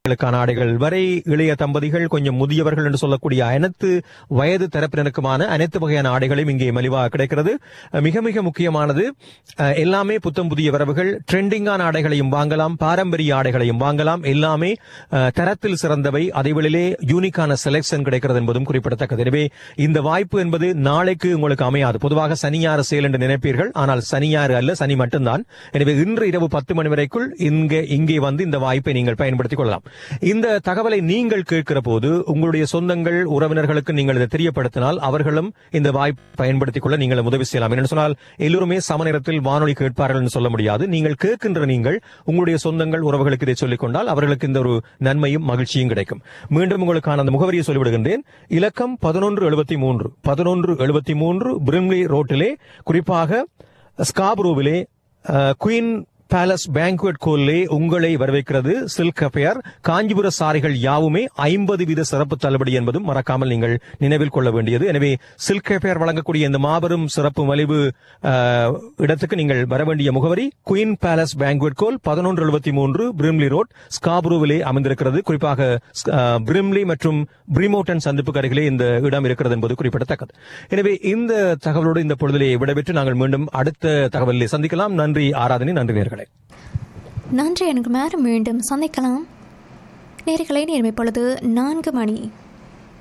களுக்கான ஆடைகள் வரை இளைய தம்பதிகள் கொஞ்சம் முதியவர்கள் என்று சொல்லக்கூடிய அனைத்து வயது தரப்பினருக்குமான அனைத்து வகையான ஆடைகளையும் இங்கே மலிவாக கிடைக்கிறது அஹ் மிக மிக முக்கியமானது அஹ் எல்லாமே புத்தம் புதிய வரவுகள் ட்ரெண்டிங்கான ஆடைகளையும் வாங்கலாம் பாரம்பரிய ஆடைகளையும் வாங்கலாம் எல்லாமே அஹ், தரத்தில் சிறந்தவை அதைவெளிலே யூனிக்கான செலெக்ஷன் கிடைக்கிறது என்பதும் குறிப்பிடத்தக்கது எனவே இந்த வாய்ப்பு என்பது நாளைக்கு உங்களுக்கு அமையாது பொதுவாக சனியாறு சேல் என்று நினைப்பீர்கள் ஆனால் சனியாறு அல்ல சனி மட்டும்தான் எனவே இன்று இரவு பத்து மணி வரைக்குள் இங்கே இங்கே வந்து இந்த வாய்ப்பை நீங்கள் பயன்படுத்திக் கொள்ளலாம் இந்த தகவலை நீங்கள் கேட்கிற போது உங்களுடைய சொந்தங்கள் உறவினர்களுக்கு நீங்கள் இதை தெரியப்படுத்தினால் அவர்களும் இந்த வாய்ப்பை பயன்படுத்திக் கொள்ள நீங்கள் உதவி செய்யலாம் என்று சொன்னால் எல்லோருமே சமநேரத்தில் வானொலி கேட்பார்கள் என்று சொல்ல முடியாது நீங்கள் கேட்கின்ற நீங்கள் உங்களுடைய சொந்தங்கள் உறவுகளுக்கு இதை சொல்லிக் கொண்டால் அவர்களுக்கு இந்த ஒரு நன்மையும் மகிழ்ச்சியும் கிடைக்கும் மீண்டும் உங்களுக்கான அந்த முகவரியை சொல்லிவிடுகின்றேன் இலக்கம் பதினொன்று எழுபத்தி மூன்று பதினொன்று எழுபத்தி மூன்று பிரிம்லி ரோட்டிலே குறிப்பாக ஸ்காப்ரோவிலே குயின் பேலஸ் பேங்க்வெட் கோல்லே உங்களை வரவேற்கிறது சில்க் அஃபேர் காஞ்சிபுர சாரிகள் யாவுமே ஐம்பது வீத சிறப்பு தள்ளுபடி என்பதும் மறக்காமல் நீங்கள் நினைவில் கொள்ள வேண்டியது எனவே சில்க் அஃபேர் வழங்கக்கூடிய இந்த மாபெரும் சிறப்பு மலிவு அஹ், இடத்துக்கு நீங்கள் வர வேண்டிய முகவரி குயின் பேலஸ் பேங்க்வெட் கோல் பதினொன்று எழுபத்தி மூன்று பிரிம்லி ரோட் ஸ்காப்ரோவிலே அமைந்திருக்கிறது குறிப்பாக அஹ், பிரிம்லி மற்றும் பிரிமோட்டன் சந்திப்புக்கு அருகிலே இந்த இடம் இருக்கிறது என்பது குறிப்பிடத்தக்கது எனவே இந்த தகவலோடு இந்த பொழுதிலே விடைபெற்று நாங்கள் மீண்டும் அடுத்த தகவலிலே சந்திக்கலாம் நன்றி ஆராதனை நன்றி நேர்களே நன்றி எனக்கு மேலும் மீண்டும் சந்திக்கலாம் நேர்களை நேர்மை பொழுது நான்கு மணி